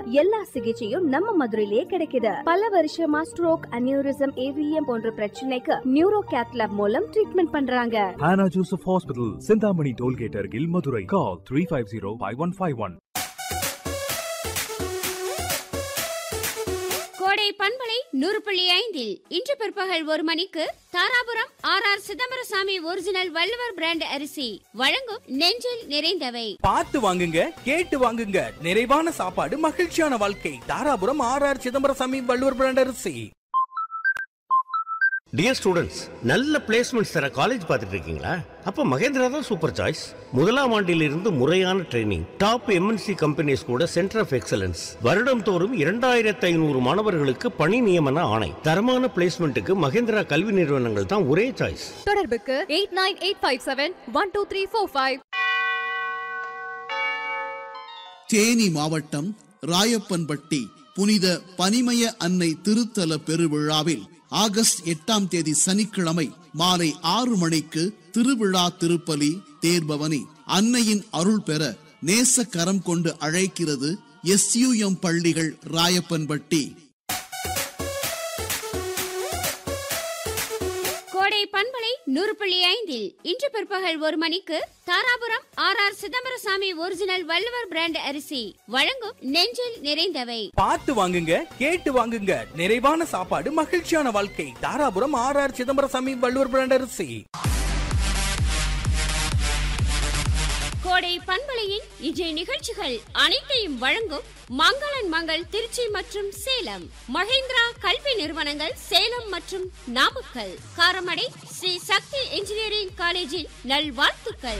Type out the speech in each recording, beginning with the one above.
எல்லா சிகிச்சையும் நம்ம மதுரையிலேயே கிடைக்குது பல வருஷமா ஸ்ட்ரோக் அனியூரிசம் ஏவிஎம் போன்ற பிரச்சனைக்கு நியூரோ கேத்லாப் மூலம் ட்ரீட்மெண்ட் பண்றாங்க Hannah Joseph Hospital, Sindhamani Tollgate Argil, Madurai. Call 350 5151. கோடை பண்பலை நூறு புள்ளி ஐந்தில் இன்று பிற்பகல் ஒரு மணிக்கு Dharapuram R R Chidambarasamy original Valluvar brand அரிசி வழங்கும் நெஞ்சில் நிறைந்தவை பார்த்து வாங்குங்க கேட்டு வாங்குங்க நிறைவான சாப்பாடு மகிழ்ச்சியான வாழ்க்கை Dharapuram R R Chidambarasamy Valluvar brand அரிசி டியர் ஸ்டூடெண்ட்ஸ் நல்ல பிளேஸ்மெண்ட்ஸ் தர காலேஜ் பார்த்துட்டு இருக்கீங்களா அப்போ மகேந்திரா தான் சூப்பர் சாய்ஸ் முதலாம் ஆண்டிலிருந்து முறையான ட்ரைனிங் டாப் எம்என்சி கம்பெனிஸ் கூட சென்டர் ஆஃப் எக்ஸலன்ஸ் வருடம் தோறும் இரண்டாயிரத்து ஐநூறு மாணவர்களுக்கு பணி நியமன ஆணை தரமான பிளேஸ்மெண்ட்டுக்கு மகேந்திரா கல்வி நிறுவனங்கள் தான் ஒரே சாய்ஸ் தொடர்புக்கு eight nine eight five seven one two three four five Theni மாவட்டம் ராயப்பன்பட்டி புனித பனிமய அன்னை திருத்தல பெருவிழாவில் ஆகஸ்ட் எட்டாம் தேதி சனிக்கிழமை மாலை ஆறு மணிக்கு திருவிழா திருப்பலி தேர்பவனி அன்னையின் அருள் பெற நேச கரம் கொண்டு அழைக்கிறது எஸ்யூஎம் பள்ளிகள் ராயப்பன்பட்டி கோடை பண்பலை நூறு புள்ளி ஐந்தில் இன்று பிற்பகல் ஒரு மணிக்கு Dharapuram R R Chidambarasamy original Valluvar brand அரிசி வழங்கும் நெஞ்சில் நிறைந்தவை பார்த்து வாங்குங்க கேட்டு வாங்குங்க நிறைவான சாப்பாடு மகிழ்ச்சியான வாழ்க்கை Dharapuram R R Chidambarasamy Valluvar brand அரிசி கோடை பண்பலையின் இன்றைய நிகழ்ச்சிகள் அனைத்தையும் வழங்கும் மங்களன் மங்கள் திருச்சி மற்றும் சேலம் மகேந்திரா கல்வி நிறுவனங்கள் சேலம் மற்றும் நாமக்கல் காரமடை ஸ்ரீ சக்தி இன்ஜினியரிங் காலேஜில் நல்வாழ்த்துக்கள்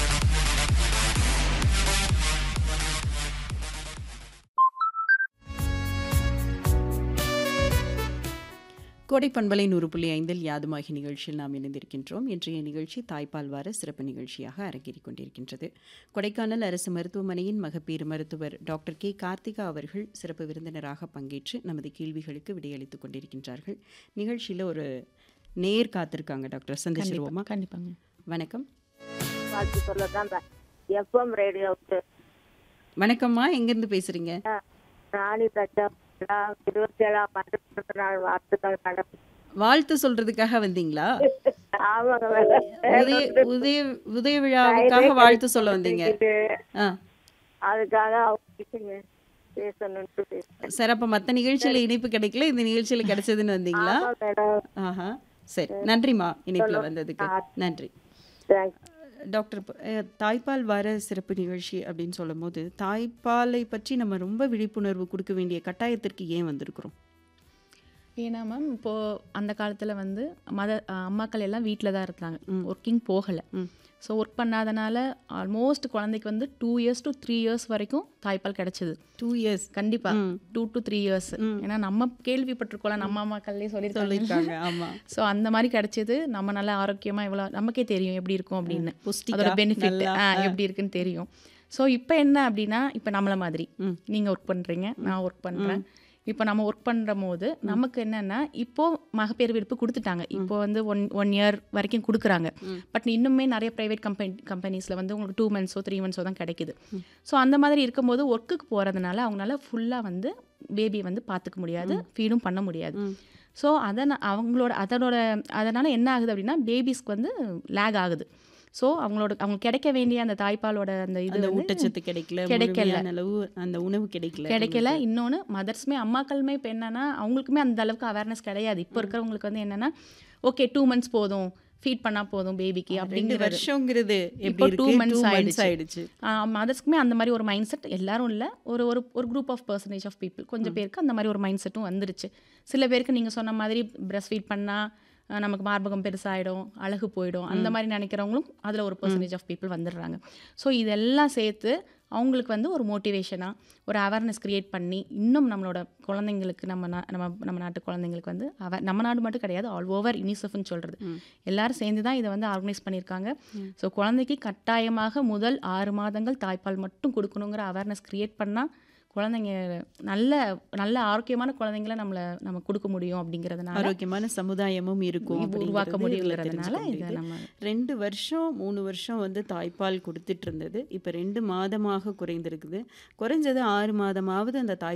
கோடை பண்பலை நூறு புள்ளி ஐந்தில் யாதுமாகி நிகழ்ச்சியில் நாம் இணைந்திருக்கின்றோம் இன்றைய நிகழ்ச்சி தாய்ப்பால் வார சிறப்பு நிகழ்ச்சியாக அரங்கேறிக் கொண்டிருக்கின்றது கொடைக்கானல் அரசு மருத்துவமனையின் மகப்பேறு மருத்துவர் டாக்டர் கே கார்த்திகா அவர்கள் சிறப்பு விருந்தினராக பங்கேற்று நமது கேள்விகளுக்கு விடையளித்துக் கொண்டிருக்கின்றார்கள் நிகழ்ச்சியில் ஒரு நேர் காத்திருக்காங்க டாக்டர் சந்திச்சிருவோமா கண்டிப்பாங்க வணக்கம் வாழ்த்து சொல்லதான் எஃப்எம் ரேடியோவுக்கு வணக்கம்மா எங்கேருந்து பேசுறீங்க ராணி தச்சா இருபத்தி ஏழாம் ஆண்டு பிறந்த நாள் வாழ்த்துக்கள் மேடம் வாழ்த்து சொல்றதுக்காக வந்தீங்க ஆமாங்க மேடம் உதய உதய உதய விழாவுக்காக வாழ்த்து சொல்ல வந்தீங்க ஆ அதுக்காக அவங்க பேசணும்னு பேசுறேன் சார் அப்ப மத்த நிகழ்ச்சியில இணைப்பு கிடைக்கல இந்த நிகழ்ச்சியில கிடைச்சதுன்னு வந்தீங்களா ஆமா மேடம் ஆஹா சரி நன்றிம்மா இணைப்புல வந்ததுக்கு நன்றி தேங்க்ஸ் டாக்டர் இப்ப, அஹ், தாய்ப்பால் வார சிறப்பு நிகழ்ச்சி அப்படின்னு சொல்லும்போது தாய்ப்பாலை பற்றி நம்ம ரொம்ப விழிப்புணர்வு கொடுக்க வேண்டிய கட்டாயத்திற்கு ஏன் வந்திருக்கிறோம் ஏன்னா மேம் இப்போது அந்த காலத்தில் வந்து மத அம்மாக்கள் எல்லாம் வீட்டில் தான் இருந்தாங்க ஒர்க்கிங் போகலை ஸோ ஒர்க் பண்ணாதனால ஆல்மோஸ்ட் குழந்தைக்கு வந்து two years to three years வரைக்கும் தாய்ப்பால் கிடைச்சது டூ இயர்ஸ் கண்டிப்பாக டூ டு த்ரீ இயர்ஸ் ஏன்னா நம்ம கேள்விப்பட்டிருக்கோம்ல நம்ம அம்மாக்கள்லேயே சொல்லியிருக்காங்க சொல்லியிருக்காங்க ஆமா ஸோ அந்த மாதிரி கிடைச்சது நம்ம நல்லா ஆரோக்கியமாக எவ்வளோ நமக்கே தெரியும் எப்படி இருக்கும் அப்படின்னு புஷ்டிகா, அதோட பெனிஃபிட் நல்லா, எப்படி இருக்குன்னு தெரியும் ஸோ இப்போ என்ன அப்படின்னா இப்போ நம்மளை மாதிரி நீங்கள் ஒர்க் பண்ணுறீங்க நான் ஒர்க் பண்ணுறேன் இப்போ நம்ம ஒர்க் பண்ணுற போது நமக்கு என்னென்னா இப்போ மகப்பேறு விடுப்பு கொடுத்துட்டாங்க இப்போ வந்து ஒன் ஒன் இயர் வரைக்கும் கொடுக்குறாங்க பட் இன்னுமே நிறைய ப்ரைவேட் கம்பெனி கம்பெனிஸில் வந்து உங்களுக்கு டூ மந்த்ஸோ த்ரீ மந்த்ஸோ தான் கிடைக்குது ஸோ அந்த மாதிரி இருக்கும்போது ஒர்க்குக்கு போகிறதுனால அவங்களால ஃபுல்லாக வந்து பேபியை வந்து பார்த்துக்க முடியாது ஃபீடும் பண்ண முடியாது ஸோ அதை அவங்களோட அதனோட அதனால் என்ன ஆகுது அப்படின்னா பேபிஸ்க்கு வந்து லேக் ஆகுது ஸோ அவங்களோட அவங்களுக்கு கிடைக்க வேண்டிய அந்த தாய்ப்பாலோட அந்த இது அந்த வந்து ஊட்டச்சத்து கிடைக்கல கிடைக்கல. முழுமையான அளவு அந்த உணவு கிடைக்கல கிடைக்கல இன்னொன்று மதர்ஸுமே அம்மாக்களுமே இப்போ என்னன்னா அவங்களுக்குமே அந்த அளவுக்கு அவேர்னஸ் கிடையாது இப்போ இருக்கிறவங்களுக்கு வந்து என்னன்னா ஓகே டூ மந்த்ஸ் போதும் ஃபீட் பண்ணா போதும் பேபிக்கு ரெண்டு அப்படிங்கிற வருஷங்கிறது இப்போ எப்படி டூ இருக்கு மந்த்ஸ் Two months ஆயிடுச்சு ஆயிடுச்சு மதர்ஸ்க்குமே அந்த மாதிரி ஒரு மைண்ட் செட் எல்லாரும் இல்லை ஒரு ஒரு ஒரு group of percentage of people கொஞ்சம் பேருக்கு அந்த மாதிரி ஒரு மைண்ட் செட்டும் வந்துருச்சு சில பேருக்கு நீங்கள் சொன்ன மாதிரி பிரஸ்ட் ஃபீட் பண்ணால் நமக்கு மார்பகம் பெருசாகிடும் அழகு போயிடும் அந்த மாதிரி நினைக்கிறவங்களும் அதில் ஒரு பர்சன்டேஜ் ஆஃப் பீப்புள் வந்துடுறாங்க ஸோ இதெல்லாம் சேர்த்து அவங்களுக்கு வந்து ஒரு மோட்டிவேஷனாக ஒரு அவேர்னஸ் க்ரியேட் பண்ணி இன்னும் நம்மளோட குழந்தைங்களுக்கு நம்ம நா- நம்ம நம்ம நாட்டு குழந்தைங்களுக்கு வந்து அவ நம்ம நாடு மட்டும் கிடையாது ஆல் ஓவர் யூனிசெஃப்னு சொல்கிறது எல்லாரும் சேர்ந்து தான் இதை வந்து ஆர்கனைஸ் பண்ணியிருக்காங்க ஸோ குழந்தைக்கு கட்டாயமாக முதல் ஆறு மாதங்கள் தாய்ப்பால் மட்டும் கொடுக்கணுங்கிற அவேர்னஸ் க்ரியேட் பண்ணால் குழந்தைங்க நல்ல நல்ல ஆரோக்கியமான குழந்தைங்கள நம்மளை நம்ம கொடுக்க முடியும் அப்படிங்கிறதுனால ஆரோக்கியமான சமுதாயமும் இருக்கும் இது உருவாக்க அப்படிங்கிறது இதுல முடியுங்கிறதுனால தெரிஞ்சுக்க இதை முடியுது. நம்ம ரெண்டு வருஷம் மூணு வருஷம் வந்து தாய்ப்பால் கொடுத்துட்டு இருந்தது இப்போ ரெண்டு மாதமாக குறைந்திருக்குது குறைஞ்சது ஆறு மாதமாவது அந்த தாய்